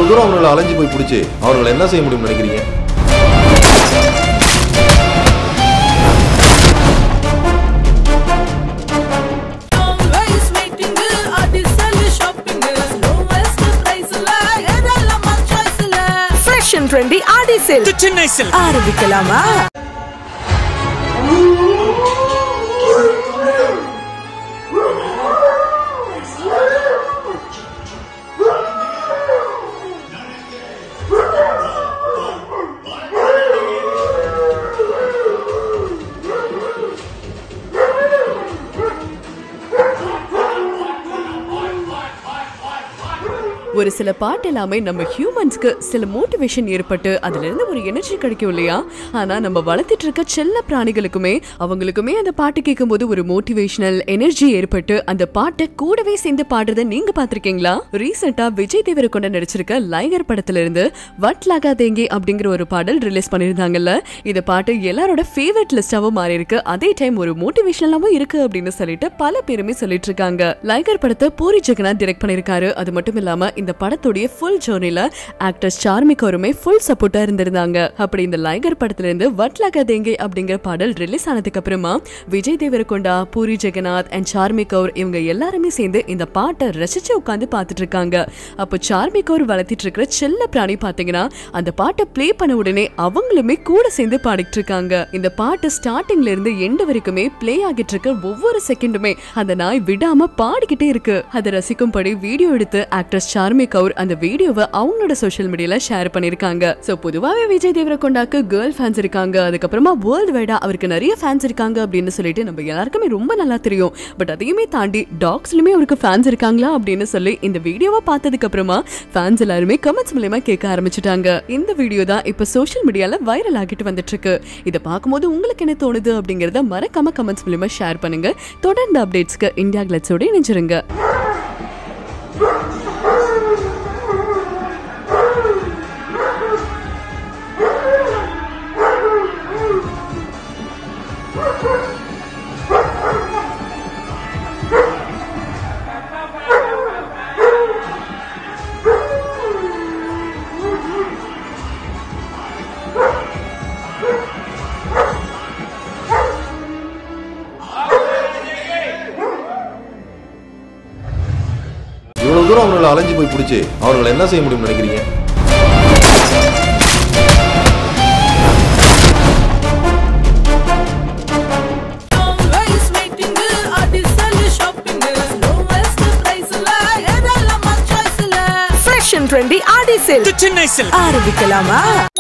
இவ்வளவு தூரம் அவர்களை அலைஞ்சு போய் பிடிச்சி அவர்களை என்ன செய்ய முடியும்னு நினைக்கிறீங்க Always waiting, Adisal shopping, lowest price la, எதெல்லாம் choice la. Fresh and trendy ஆடி sale. சென்னை சில் ஆரம்பிக்கலாமா ஒரு சில பாட்டு எல்லாமே நம்ம ஹியூமன்ஸ்க்கு சில மோட்டிவேஷன் ஏற்பட்டு அதுல இருந்து ஒரு எனர்ஜி கிடைக்கும் இல்லையா ஆனா நம்ம வளர்த்துட்டு இருக்க செல்ல பிராணிகளுக்குமே அவங்களுக்குமே அந்த பாட்டு கேட்கும்போது ஒரு மோட்டிவேஷனல் எனர்ஜி ஏற்பட்டு அந்த பாட்டை கூடவே சேர்ந்து பாடுறத நீங்க பாத்திருக்கீங்களா ரீசெண்டா விஜய் தேவரகொண்ட நடிச்சிருக்க லைகர் படத்துல இருந்து வட் லகா தேங்கி அப்படிங்கிற ஒரு பாடல் ரிலீஸ் பண்ணிருந்தாங்கல்ல இந்த பாட்டு எல்லாரோட ஃபேவரட் லிஸ்டாவும் மாறி இருக்கு அதே டைம் ஒரு மோட்டிவேஷனலாவும் இருக்கு அப்படின்னு சொல்லிட்டு பல பேருமே சொல்லிட்டு இருக்காங்க லைகர் படத்தை பூரி ஜெகநாத் டிரெக்ட் பண்ணிருக்காரு அது மட்டும் இல்லாம இந்த படத்துடைய ஃபுல் ஜேர்னில ஆக்டர் சார்மிக் அவருமே ஃபுல் சப்போர்ட்டா இருந்திருந்தாங்க அப்படி இந்த லைகர் படத்துல இருந்து வட்லக தேங்கை அப்படிங்கிற பாடல் ரிலீஸ் ஆனதுக்கு அப்புறமா விஜய் தேவரகொண்டா பூரி ஜெகநாத் அண்ட் சார்மிக் கவுர் இவங்க எல்லாருமே சேர்ந்து இந்த பாட்டை ரசிச்சு உட்காந்து பார்த்துட்டு இருக்காங்க அப்போ சார்மிக் கவுர் வளர்த்திட்டு இருக்கிற செல்ல பிராணி பாத்தீங்கன்னா அந்த பாட்டை ப்ளே பண்ண உடனே அவங்களுமே கூட சேர்ந்து பாடிட்டு இருக்காங்க இந்த பாட்டு ஸ்டார்டிங்ல இருந்து எண்டு வரைக்குமே ப்ளே ஆகிட்டு இருக்க ஒவ்வொரு செகண்டுமே அந்த நாய் விடாம பாடிக்கிட்டே இருக்கு அதை ரசிக்கும்படி வீடியோ எடுத்து ஆக்ட்ரஸ் சார்மி கவுர் அந்த வீடியோவை அவங்களோட சோஷியல் மீடியால ஷேர் பண்ணிருக்காங்க சோ பொதுவாவே விஜய் தேவரகொண்டாக்கு கேர்ள் ஃபேன்ஸ் இருக்காங்க அதுக்கப்புறமா வேர்ல்டு வைடா அவருக்கு நிறைய ஃபேன்ஸ் இருக்காங்க அப்படின்னு சொல்லிட்டு நம்ம எல்லாருக்குமே ரொம்ப நல்லா தெரியும் பட் அதையுமே தாண்டி டாக்ஸ்லயுமே அவருக்கு ஃபேன்ஸ் இருக்காங்களா அப்படின்னு சொல்லி இந்த வீடியோவை பார்த்ததுக்கு அப்புறமா ஃபேன்ஸ் எல்லாருமே கமெண்ட்ஸ் மூலயமா கேட்க ஆரம்பிச்சிட்டாங்க இந்த வீடியோ தான் இப்ப சோஷியல் மீடியால வைரல் ஆகிட்டு வந்துட்டு இருக்கு இதை பார்க்கும்போது உங்களுக்கு என்ன தோணுது அப்படிங்கறத மறக்காம கமெண்ட்ஸ் மூலயமா ஷேர் பண்ணுங்க தொடர்ந்து அப்டேட்ஸ்க்கு இந்தியா கிளட்ஸோட இணைஞ்சிருங்க இவ்வளவு தூரம் அவர்களை அலைஞ்சு போய் பிடிச்சி அவர்களை என்ன செய்ய முடியும்னு நினைக்கிறீங்க Always waiting, Adisal shopping, lowest price la, எதெல்லாம் choice la. Fresh and trendy ஆடி sale. சென்னை சில் ஆரம்பிக்கலாமா